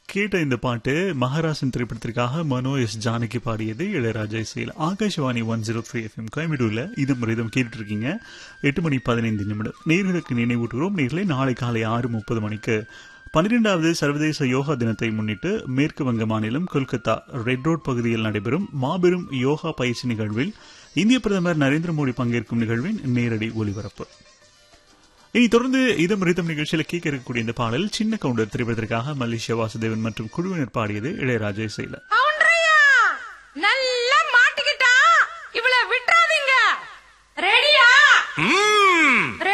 கேட்ட இந்த பாட்டு மகாராசன் திரைப்படத்திற்காக மனோ எஸ் ஜானகி பாடியது இளையராஜா இசையில் Akashvani one zero three FM கோயம்புத்தூர்ல இது முறைதம் கேட்டுட்டு இருக்கீங்க எட்டு மணி பதினைந்து நிமிடம் நேர்களுக்கு நினைவூட்டுகிறோம் நேர்களை நாளை காலை ஆறு முப்பது மணிக்கு பன்னிரெண்டாவது சர்வதேச யோகா தினத்தை முன்னிட்டு மேற்கு வங்க மாநிலம் கொல்கத்தா ரெட் ரோட் பகுதியில் நடைபெறும் மாபெரும் யோகா பயிற்சி நிகழ்வில் இந்திய பிரதமர் நரேந்திர மோடி பங்கேற்கும் நிகழ்வின் நேரடி ஒலிபரப்பு இனி தொடர்ந்து இதம் ரிதம் நிகழ்ச்சியில் கேட்க இருக்கக்கூடிய இந்த பாடல் சின்ன கவுண்டர் திரைப்படத்திற்காக மலேசியா வாசுதேவன் மற்றும் குழுவினர் பாடியது இளையராஜா இசையில கவுண்டரையா நல்லா மாட்டிக்கிட்டா இவள விட்டுறாதீங்க ரெடியா